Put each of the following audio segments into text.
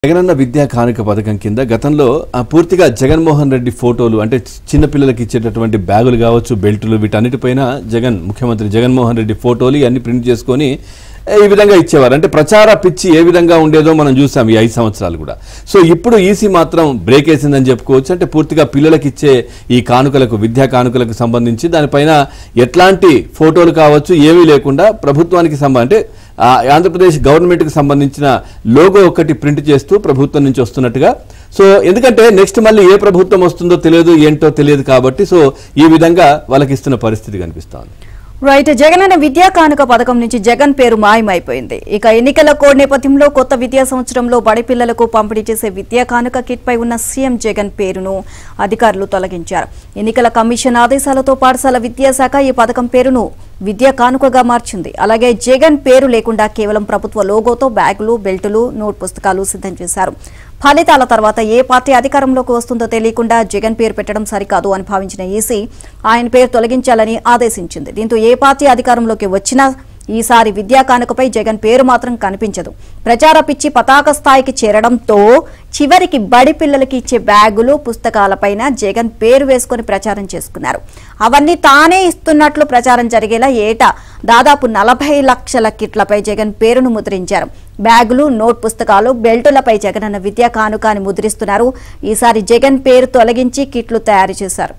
జగనన్న విద్యా కానుక పథకం కింద గతంలో ఆ, పూర్తిగా జగన్మోహన్ రెడ్డి ఫోటోలు అంటే చిన్నపిల్లలకి ఇచ్చేటటువంటి బ్యాగులు కావచ్చు బెల్టులు వీటన్నిటిపైన జగన్ ముఖ్యమంత్రి జగన్మోహన్ రెడ్డి ఫోటోలు ఇవన్నీ ప్రింట్ చేసుకొని ఏ, ఈ విధంగా ఇచ్చేవారు అంటే ప్రచార పిచ్చి ఏ విధంగా ఉండేదో మనం చూసాం ఈ ఐదు సంవత్సరాలు కూడా సో ఇప్పుడు ఈసీ మాత్రం బ్రేక్ వేసిందని చెప్పుకోవచ్చు అంటే పూర్తిగా పిల్లలకి ఇచ్చే ఈ కానుకలకు విద్యా కానుకలకు సంబంధించి దానిపైన ఎట్లాంటి ఫోటోలు కావచ్చు ఏమీ లేకుండా ప్రభుత్వానికి సంబంధం అంటే ఆ ఆంధ్రప్రదేశ్ గవర్నమెంట్కి సంబంధించిన లోగో ఒకటి ప్రింట్ చేస్తూ ప్రభుత్వం నుంచి వస్తున్నట్టుగా సో ఎందుకంటే నెక్స్ట్ మళ్ళీ ఏ ప్రభుత్వం వస్తుందో తెలియదు ఏంటో తెలియదు కాబట్టి సో ఈ విధంగా వాళ్ళకి ఇస్తున్న పరిస్థితి కనిపిస్తోంది రైట్ జగనన్న విద్యా కానుక పథకం నుంచి జగన్ పేరు మాయమైపోయింది ఇక ఎన్నికల కోడ్ నేపథ్యంలో కొత్త విద్యా సంవత్సరంలో బడి పిల్లలకు పంపిణీ చేసే విద్యా కానుక కిట్ పై ఉన్న సీఎం జగన్ పేరును అధికారులు తొలగించారు ఎన్నికల కమిషన్ ఆదేశాలతో పాఠశాల విద్యాశాఖ ఈ పథకం పేరును విద్యా కానుకగా మార్చింది అలాగే జగన్ పేరు లేకుండా కేవలం ప్రభుత్వ లోగోతో బ్యాగులు బెల్టులు నోట్ పుస్తకాలు సిద్ధం చేశారు ఫలితాల తర్వాత ఏ పార్టీ అధికారంలోకి వస్తుందో తెలియకుండా జగన్ పేరు పెట్టడం సరికాదు అని భావించిన ఈసీ ఆయన పేరు తొలగించాలని ఆదేశించింది దీంతో ఏ పార్టీ అధికారంలోకి వచ్చినా ఈసారి విద్యా కానుకపై జగన్ పేరు మాత్రం కనిపించదు ప్రచార పిచ్చి పతాక స్థాయికి చేరడంతో చివరికి బడి పిల్లలకి ఇచ్చే బ్యాగులు పుస్తకాలపైన జగన్ పేరు వేసుకొని ప్రచారం చేసుకున్నారు అవన్నీ తానే ఇస్తున్నట్లు ప్రచారం జరిగేలా ఏటా దాదాపు నలభై లక్షల కిట్లపై జగన్ పేరును ముద్రించారు బ్యాగులు నోట్ పుస్తకాలు బెల్టులపై జగనన్న విద్యా కానుక అని ముద్రిస్తున్నారు ఈసారి జగన్ పేరు తొలగించి కిట్లు తయారు చేశారు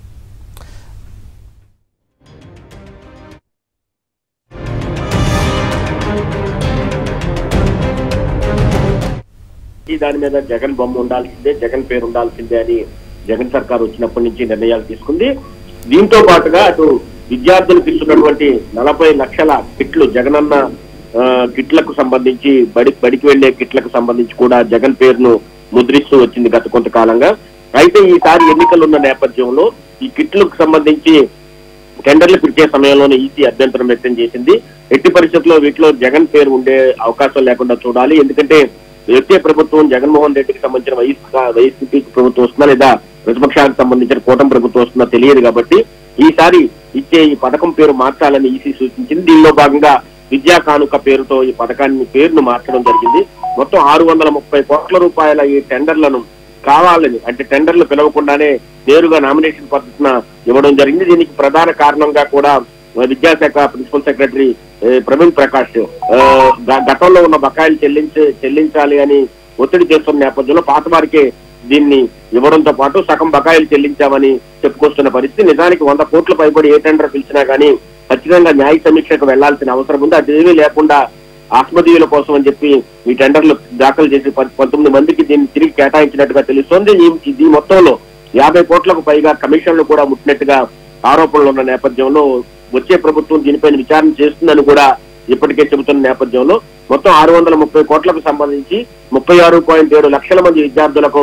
ఈ దాని మీద జగన్ బొమ్మ ఉండాల్సిందే జగన్ పేరు ఉండాల్సిందే అని జగన్ సర్కార్ వచ్చినప్పటి నుంచి నిర్ణయాలు తీసుకుంది దీంతో పాటుగా అటు విద్యార్థులకు ఇస్తున్నటువంటి నలభై లక్షల కిట్లు జగనన్న ఆ, కిట్లకు సంబంధించి బడి బడికి వెళ్లే కిట్లకు సంబంధించి కూడా జగన్ పేరును ముద్రిస్తూ వచ్చింది గత కొంతకాలంగా అయితే ఈసారి ఎన్నికలు ఉన్న నేపథ్యంలో ఈ కిట్లకు సంబంధించి టెండర్లు పిలిచే సమయంలోనే ఈసీ అభ్యంతరం వ్యక్తం చేసింది ఎట్టి పరిస్థితుల్లో వీటిలో జగన్ పేరు ఉండే అవకాశం లేకుండా చూడాలి ఎందుకంటే వచ్చే ప్రభుత్వం జగన్మోహన్ రెడ్డికి సంబంధించిన వైఎస్ వైఎస్పీ ప్రభుత్వం వస్తుందా లేదా ప్రతిపక్షానికి సంబంధించిన కూటమి ప్రభుత్వం వస్తుందా తెలియదు కాబట్టి ఈసారి ఇచ్చే ఈ పథకం పేరు మార్చాలని ఈసీ సూచించింది దీనిలో భాగంగా విద్యా కానుక పేరుతో ఈ పథకాన్ని పేరును మార్చడం జరిగింది మొత్తం ఆరు వందల ముప్పై కోట్ల రూపాయల ఈ టెండర్లను కావాలని అంటే టెండర్లు పిలవకుండానే నేరుగా నామినేషన్ పద్ధతిన ఇవ్వడం జరిగింది దీనికి ప్రధాన కారణంగా కూడా విద్యాశాఖ ప్రిన్సిపల్ సెక్రటరీ ఏ, ప్రవీణ్ ప్రకాష్ ఆ, గ- గతంలో ఉన్న బకాయిలు చెల్లించి చెల్లించాలి అని ఒత్తిడి చేస్తున్న నేపథ్యంలో పాత వారికే దీన్ని ఇవ్వడంతో పాటు సగం బకాయిలు చెల్లించామని చెప్పుకొస్తున్న పరిస్థితి నిజానికి వంద కోట్ల పైబడి ఏ టెండర్ పిలిచినా కానీ ఖచ్చితంగా న్యాయ సమీక్షకు వెళ్లాల్సిన అవసరం ఉంది అదేమీ లేకుండా ఆత్మదీయుల కోసం అని చెప్పి ఈ టెండర్లు దాఖలు చేసి పం- పంతొమ్మిది మందికి దీన్ని తిరిగి కేటాయించినట్టుగా తెలుస్తోంది ఈ- ఈ మొత్తంలో యాభై కోట్లకు పైగా కమిషన్లు కూడా ముట్టినట్టుగా ఆరోపణలు ఉన్న నేపథ్యంలో వచ్చే ప్రభుత్వం దీనిపైన విచారణ చేస్తుందని కూడా ఇప్పటికే చెబుతున్న నేపథ్యంలో మొత్తం ఆరు వందల ముప్పై కోట్లకు సంబంధించి ముప్పై ఆరు పాయింట్ ఏడు లక్షల మంది విద్యార్థులకు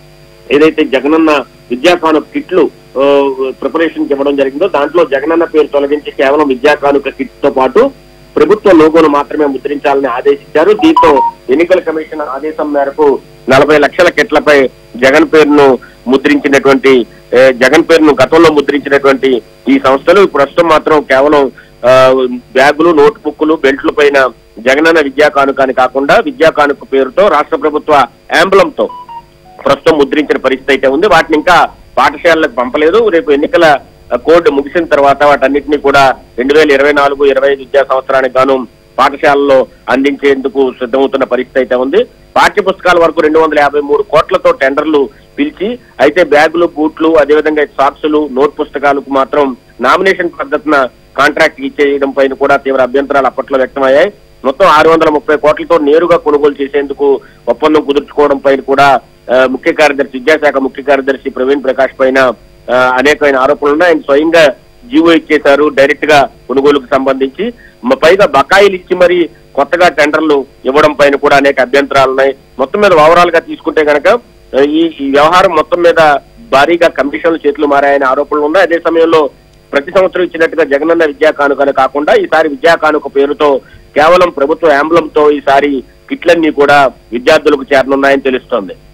ఏదైతే జగనన్న విద్యా కానుక కిట్లు ప్రిపరేషన్ ఇవ్వడం జరిగిందో దాంట్లో జగనన్న పేరు తొలగించి కేవలం విద్యా కానుక కిట్ తో పాటు ప్రభుత్వ లోగోను మాత్రమే ముద్రించాలని ఆదేశించారు దీంతో ఎన్నికల కమిషన్ ఆదేశం మేరకు నలభై లక్షల కిట్లపై జగన్ పేరును ముద్రించినటువంటి ఏ, జగన్ పేరును గతంలో ముద్రించినటువంటి ఈ సంస్థలు ప్రస్తుతం మాత్రం కేవలం ఆ, బ్యాగులు నోట్ బుక్లు బెల్ట్ల పైన జగనన్న విద్యా కానుక అని కాకుండా విద్యా కానుక పేరుతో రాష్ట్ర ప్రభుత్వ యాంబులంతో ప్రస్తుతం ముద్రించిన పరిస్థితి అయితే ఉంది వాటిని ఇంకా పాఠశాలలకు పంపలేదు రేపు ఎన్నికల ఆ, కోడ్ ముగిసిన తర్వాత వాటన్నిటిని కూడా రెండు వేల ఇరవై నాలుగు ఇరవై ఐదు విద్యా సంవత్సరానికి గాను పాఠశాలలో అందించేందుకు సిద్ధమవుతున్న పరిస్థితి అయితే ఉంది పాఠ్య పుస్తకాల వరకు రెండు వందల యాభై మూడు కోట్లతో టెండర్లు పిలిచి అయితే బ్యాగులు బూట్లు అదేవిధంగా సాక్సులు నోట్ పుస్తకాలకు మాత్రం నామినేషన్ పద్ధతిన కాంట్రాక్ట్ ఇచ్చేయడం పైన కూడా తీవ్ర అభ్యంతరాలు అప్పట్లో వ్యక్తమయ్యాయి మొత్తం ఆరు వందల ముప్పై కోట్లతో నేరుగా కొనుగోలు చేసేందుకు ఒప్పందం కుదుర్చుకోవడం పైన కూడా ఆ, ముఖ్య కార్యదర్శి విద్యాశాఖ ముఖ్య కార్యదర్శి ప్రవీణ్ ప్రకాష్ పైన ఆ, అనేకమైన ఆరోపణలు ఉన్నాయి ఆయన స్వయంగా జీవో ఇచ్చేశారు డైరెక్ట్ గా కొనుగోలుకు సంబంధించి మ- పైగా బకాయిలు ఇచ్చి మరి కొత్తగా టెండర్లు ఇవ్వడం పైన కూడా అనేక అభ్యంతరాలు ఉన్నాయి మొత్తం మీద ఓవరాల్ గా తీసుకుంటే కనుక ఆ, ఈ ఈ వ్యవహారం మొత్తం మీద భారీగా కమిషన్లు చేతులు మారాయనే ఆరోపణలు ఉన్నాయి అదే సమయంలో ప్రతి సంవత్సరం ఇచ్చినట్టుగా జగనన్న విద్యా కానుకలు కాకుండా ఈసారి విద్యా కానుక పేరుతో కేవలం ప్రభుత్వ యాంబులంతో ఈసారి కిట్లన్నీ కూడా విద్యార్థులకు చేరనున్నాయని తెలుస్తోంది